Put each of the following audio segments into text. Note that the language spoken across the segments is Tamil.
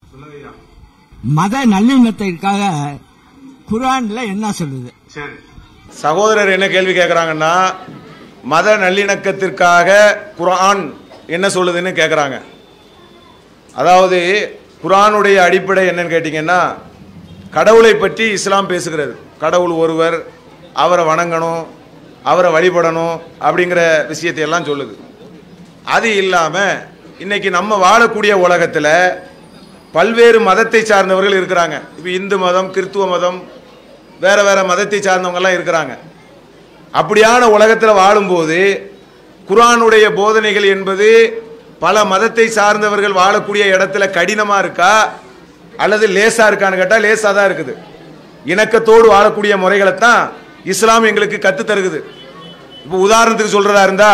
சொல்லுங்கய்யா மத நல்லிணத்திற்காக குரான்ல என்ன சொல்லுது சரி சகோதரர் என்ன கேள்வி கேட்குறாங்கன்னா மத நல்லிணக்கத்திற்காக குர்ஆன் என்ன சொல்லுதுன்னு கேட்குறாங்க அதாவது குர்ஆனுடைய அடிப்படை என்னன்னு கேட்டிங்கன்னா கடவுளை பற்றி இஸ்லாம் பேசுகிறது கடவுள் ஒருவர் அவரை வணங்கணும் அவரை வழிபடணும் அப்படிங்கிற விஷயத்தை எல்லாம் சொல்லுது அது இல்லாமல் இன்னைக்கு நம்ம வாழக்கூடிய உலகத்தில் பல்வேறு மதத்தை சார்ந்தவர்கள் இருக்கிறாங்க இப்போ இந்து மதம் கிறித்துவ மதம் வேற வேற மதத்தை சார்ந்தவங்கெல்லாம் இருக்கிறாங்க அப்படியான உலகத்தில் வாழும்போது குர்ஆனுடைய போதனைகள் என்பது பல மதத்தை சார்ந்தவர்கள் வாழக்கூடிய இடத்துல கடினமாக இருக்கா அல்லது லேசா இருக்கான்னு கேட்டால் லேசாக தான் இருக்குது இணக்கத்தோடு வாழக்கூடிய முறைகளை தான் இஸ்லாம் எங்களுக்கு கற்றுத் தருகுது இப்போ உதாரணத்துக்கு சொல்றதா இருந்தா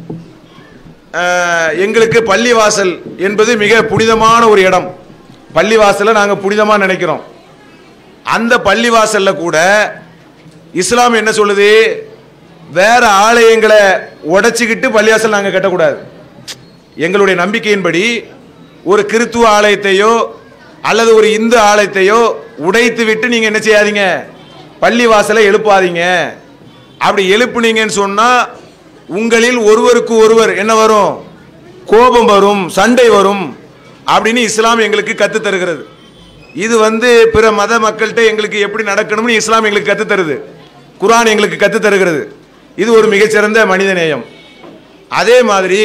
அஹ், எங்களுக்கு பள்ளிவாசல் என்பது மிக புனிதமான ஒரு இடம் பள்ளிவாசலை நாங்கள் புனிதமாக நினைக்கிறோம் அந்த பள்ளிவாசல்ல கூட இஸ்லாம் என்ன சொல்லுது வேற ஆலயங்களை உடைச்சிக்கிட்டு பள்ளிவாசல் நாங்கள் கட்டக்கூடாது எங்களுடைய நம்பிக்கையின்படி ஒரு கிறித்துவ ஆலயத்தையோ அல்லது ஒரு இந்து ஆலயத்தையோ உடைத்து விட்டு நீங்க என்ன செய்யாதீங்க பள்ளிவாசலை எழுப்பாதீங்க அப்படி எழுப்புனீங்கன்னு சொன்னா உங்களில் ஒருவருக்கு ஒருவர் என்ன வரும் கோபம் வரும் சண்டை வரும் அப்படின்னு இஸ்லாம் எங்களுக்கு கத்து தருகிறது இது வந்து பிற மத மக்கள்கிட்ட எங்களுக்கு எப்படி நடக்கணும்னு இஸ்லாம் எங்களுக்கு கத்து தருது குர்ஆன் எங்களுக்கு கத்து தருகிறது இது ஒரு மிகச்சிறந்த மனிதநேயம் அதே மாதிரி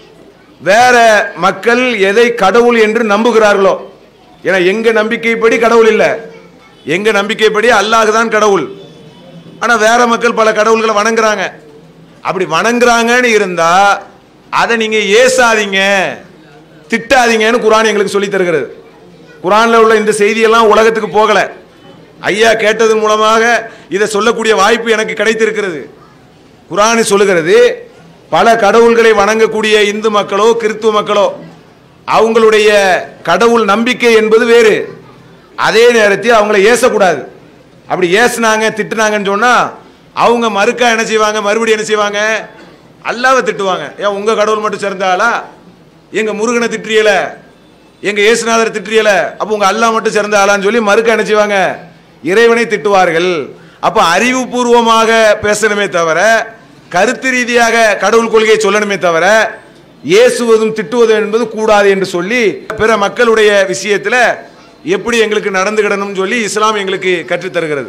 வேற மக்கள் எதை கடவுள் என்று நம்புகிறார்களோ ஏன்னா எங்க நம்பிக்கைப்படி கடவுள் இல்லை எங்க நம்பிக்கைப்படி அல்லாஹ் தான் கடவுள் ஆனா வேற மக்கள் பல கடவுள்களை வணங்குறாங்க அப்படி வணங்குறாங்கன்னு இருந்தா அதை நீங்க ஏசாதீங்க திட்டாதீங்கன்னு குர்ஆன் எங்களுக்கு சொல்லி தருகிறது குர்ஆன்ல உள்ள இந்த செய்தியெல்லாம் உலகத்துக்கு போகல ஐயா கேட்டது மூலமாக இதை சொல்லக்கூடிய வாய்ப்பு எனக்கு கிடைத்திருக்கிறது குர்ஆன் சொல்லுகிறது பல கடவுள்களை வணங்கக்கூடிய இந்து மக்களோ கிறித்துவ மக்களோ அவங்களுடைய கடவுள் நம்பிக்கை என்பது வேறு அதே நேரத்தில் அவங்கள ஏசக்கூடாது அப்படி ஏசுனாங்க திட்டுனாங்கன்னு சொன்னா அவங்க மறுக்கா என்ன செய்வாங்க மறுபடியும் என்ன செய்வாங்க அல்லாவை திட்டுவாங்க ஏன் உங்க கடவுள் மட்டும் சிறந்தாளா எங்க முருகனை திட்டுறியல எங்க இயேசுநாதரை திட்டுறியல அப்போ உங்க அல்லாஹ் மட்டும் சிறந்த ஆளான்னு சொல்லி மறுக்க என்ன செய்வாங்க இறைவனை திட்டுவார்கள் அப்ப அறிவுபூர்வமாக பேசணுமே தவிர கருத்து ரீதியாக கடவுள் கொள்கையை சொல்லணுமே தவிர ஏசுவதும் திட்டுவதும் என்பது கூடாது என்று சொல்லி பிற மக்களுடைய விஷயத்துல எப்படி எங்களுக்கு நடந்துக்கிடணும்னு சொல்லி இஸ்லாம் எங்களுக்கு கற்றுத் தருகிறது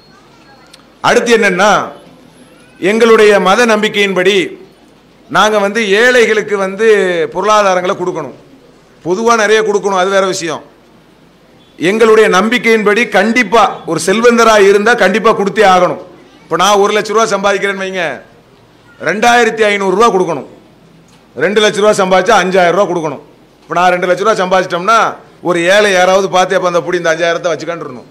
அடுத்து என்னன்னா எங்களுடைய மத நம்பிக்கையின்படி நாங்கள் வந்து ஏழைகளுக்கு வந்து பொருளாதாரங்களை கொடுக்கணும் பொதுவாக நிறைய கொடுக்கணும் அது வேற விஷயம் எங்களுடைய நம்பிக்கையின்படி கண்டிப்பாக ஒரு செல்வந்தராக இருந்தால் கண்டிப்பாக கொடுத்தே ஆகணும் இப்போ நான் ஒரு லட்ச ரூபா சம்பாதிக்கிறேன்னு வைங்க ரெண்டாயிரத்தி ஐநூறுரூவா கொடுக்கணும் ரெண்டு லட்ச ரூபா சம்பாதிச்சா அஞ்சாயிரம் ரூபா கொடுக்கணும் இப்போ நான் ரெண்டு லட்ச ரூபா சம்பாதிச்சிட்டோம்னா ஒரு ஏழை யாராவது பார்த்து அப்போ அந்த புடி இந்த அஞ்சாயிரத்தை வச்சுக்காண்டுருணும்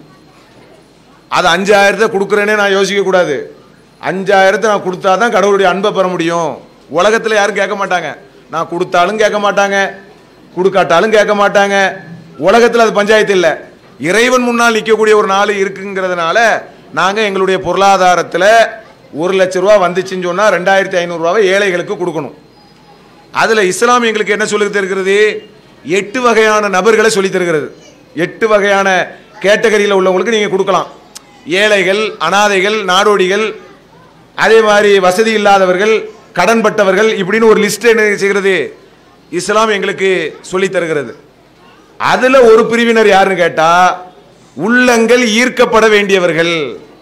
அது அஞ்சாயிரத்தை கொடுக்குறேனே நான் யோசிக்க கூடாது அஞ்சாயிரத்தை நான் கொடுத்தா தான் கடவுளுடைய அன்பை பெற முடியும் உலகத்தில் யாரும் கேட்க மாட்டாங்க நான் கொடுத்தாலும் கேட்க மாட்டாங்க கொடுக்காட்டாலும் கேட்க மாட்டாங்க உலகத்தில் அது பஞ்சாயத்து இல்லை இறைவன் முன்னால் நிற்கக்கூடிய ஒரு நாள் இருக்குங்கிறதுனால நாங்கள் எங்களுடைய பொருளாதாரத்தில் ஒரு லட்ச ரூபா வந்துச்சுன்னு சொன்னால் ரெண்டாயிரத்தி ஐநூறுரூவாவை ஏழைகளுக்கு கொடுக்கணும் அதில் இஸ்லாம் எங்களுக்கு என்ன சொல்லி தருகிறது எட்டு வகையான நபர்களை சொல்லி தருகிறது எட்டு வகையான கேட்டகரியில் உள்ளவங்களுக்கு நீங்கள் கொடுக்கலாம் ஏழைகள் அனாதைகள் நாடோடிகள் அதே மாதிரி வசதி இல்லாதவர்கள் கடன்பட்டவர்கள் இப்படின்னு ஒரு லிஸ்ட் என்ன செய்கிறது இஸ்லாம் எங்களுக்கு சொல்லி தருகிறது அதுல ஒரு பிரிவினர் யாருன்னு கேட்டா உள்ளங்கள் ஈர்க்கப்பட வேண்டியவர்கள்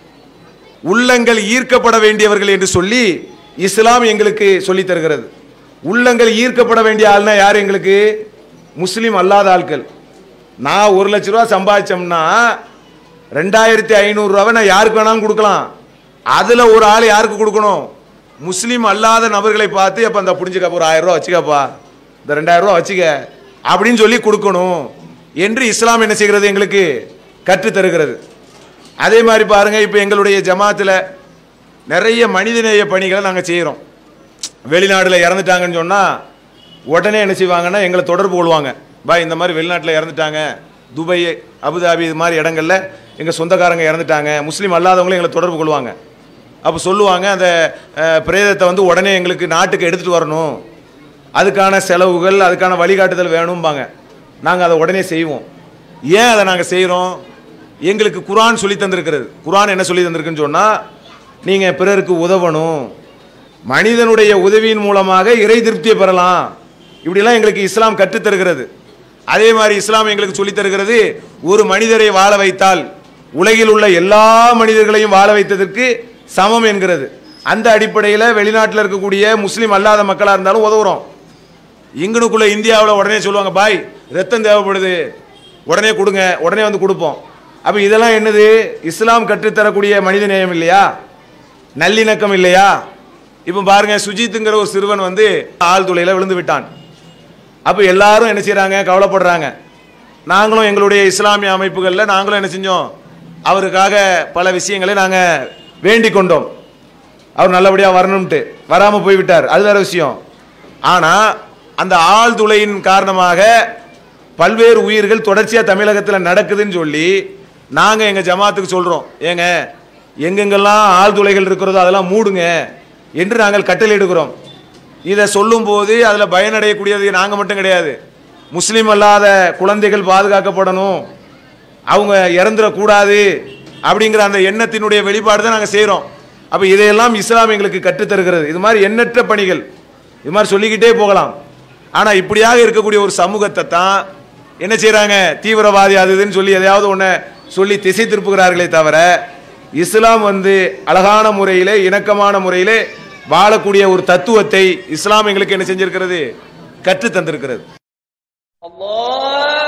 உள்ளங்கள் ஈர்க்கப்பட வேண்டியவர்கள் என்று சொல்லி இஸ்லாம் எங்களுக்கு சொல்லி தருகிறது உள்ளங்கள் ஈர்க்கப்பட வேண்டிய ஆள்னா யார் எங்களுக்கு முஸ்லீம் அல்லாத ஆட்கள் நான் ஒரு லட்ச ரூபா சம்பாதிச்சோம்னா ரெண்டாயிரத்தி ஐநூறுரூவாவை நான் யாருக்கு வேணாலும் கொடுக்கலாம் அதில் ஒரு ஆள் யாருக்கு கொடுக்கணும் முஸ்லீம் அல்லாத நபர்களை பார்த்து அப்போ அந்த புடிஞ்சுக்கப்போ ஒரு ஆயிரம் ரூபா வச்சுக்கப்பா இந்த ரெண்டாயிரம் ரூபா வச்சுக்க அப்படின்னு சொல்லி கொடுக்கணும் என்று இஸ்லாம் என்ன செய்கிறது எங்களுக்கு கற்றுத் தருகிறது அதே மாதிரி பாருங்க இப்போ எங்களுடைய ஜமாத்தில் நிறைய மனிதநேய பணிகளை நாங்கள் செய்கிறோம் வெளிநாட்டில் இறந்துட்டாங்கன்னு சொன்னால் உடனே என்ன செய்வாங்கன்னா எங்களை தொடர்பு கொள்வாங்க பாய் இந்த மாதிரி வெளிநாட்டில் இறந்துட்டாங்க துபாய் அபுதாபி இது மாதிரி இடங்கள்ல எங்கள் சொந்தக்காரங்க இறந்துட்டாங்க முஸ்லீம் அல்லாதவங்களும் எங்களை தொடர்பு கொள்வாங்க அப்போ சொல்லுவாங்க அந்த அஹ், பிரேதத்தை வந்து உடனே எங்களுக்கு நாட்டுக்கு எடுத்துகிட்டு வரணும் அதுக்கான செலவுகள் அதுக்கான வழிகாட்டுதல் வேணும்பாங்க நாங்கள் அதை உடனே செய்வோம் ஏன் அதை நாங்கள் செய்கிறோம் எங்களுக்கு குரான் சொல்லி தந்திருக்கிறது குரான் என்ன சொல்லி தந்திருக்குன்னு சொன்னால் நீங்கள் பிறருக்கு உதவணும் மனிதனுடைய உதவியின் மூலமாக இறை திருப்தியை பெறலாம் இப்படிலாம் எங்களுக்கு இஸ்லாம் கற்றுத் தருகிறது அதே மாதிரி இஸ்லாம் எங்களுக்கு சொல்லித் தருகிறது ஒரு மனிதரை வாழ வைத்தால் உலகில் உள்ள எல்லா மனிதர்களையும் வாழ வைத்ததற்கு சமம் என்கிறது அந்த அடிப்படையில் வெளிநாட்டில் இருக்கக்கூடிய முஸ்லீம் அல்லாத மக்களாக இருந்தாலும் உதவுறோம் இங்கனுக்குள்ள இந்தியாவில் உடனே சொல்லுவாங்க பாய் ரத்தம் தேவைப்படுது உடனே கொடுங்க உடனே வந்து கொடுப்போம் அப்போ இதெல்லாம் என்னது இஸ்லாம் கற்றுத்தரக்கூடிய மனித நேயம் இல்லையா நல்லிணக்கம் இல்லையா இப்போ பாருங்க சுஜித்துங்கிற ஒரு சிறுவன் வந்து ஆழ்துளையில் விழுந்து விட்டான் அப்போ எல்லாரும் என்ன செய்றாங்க கவலைப்படுறாங்க நாங்களும் எங்களுடைய இஸ்லாமிய அமைப்புகளில் நாங்களும் என்ன செஞ்சோம் அவருக்காக பல விஷயங்களை நாங்கள் வேண்டிக் கொண்டோம் அவர் நல்லபடியாக வரணும்ட்டு வராமல் போய்விட்டார் அது வேற விஷயம் ஆனால் அந்த ஆழ்துளையின் காரணமாக பல்வேறு உயிர்கள் தொடர்ச்சியாக தமிழகத்தில் நடக்குதுன்னு சொல்லி நாங்கள் எங்கள் ஜமாத்துக்கு சொல்கிறோம் ஏங்க எங்கெங்கெல்லாம் ஆழ்துளைகள் இருக்கிறதோ அதெல்லாம் மூடுங்க என்று நாங்கள் கட்டளையிடுகிறோம் இதை சொல்லும்போது அதில் பயனடையக்கூடியது நாங்கள் மட்டும் கிடையாது முஸ்லீம் அல்லாத குழந்தைகள் பாதுகாக்கப்படணும் அவங்க இறந்துடக்கூடாது அப்படிங்கிற அந்த எண்ணத்தினுடைய வெளிப்பாடு தான் நாங்கள் செய்கிறோம் அப்போ இதையெல்லாம் இஸ்லாம் எங்களுக்கு கற்றுத் தருகிறது இது மாதிரி எண்ணற்ற பணிகள் இது மாதிரி சொல்லிக்கிட்டே போகலாம் ஆனால் இப்படியாக இருக்கக்கூடிய ஒரு சமூகத்தை தான் என்ன செய்கிறாங்க தீவிரவாதி அது இதுன்னு சொல்லி எதையாவது ஒன்று சொல்லி திசை திருப்புகிறார்களே தவிர இஸ்லாம் வந்து அழகான முறையிலே இணக்கமான முறையிலே வாழக்கூடிய ஒரு தத்துவத்தை இஸ்லாம் எங்களுக்கு என்ன செஞ்சிருக்கிறது கற்றுத் தந்திருக்கிறது الله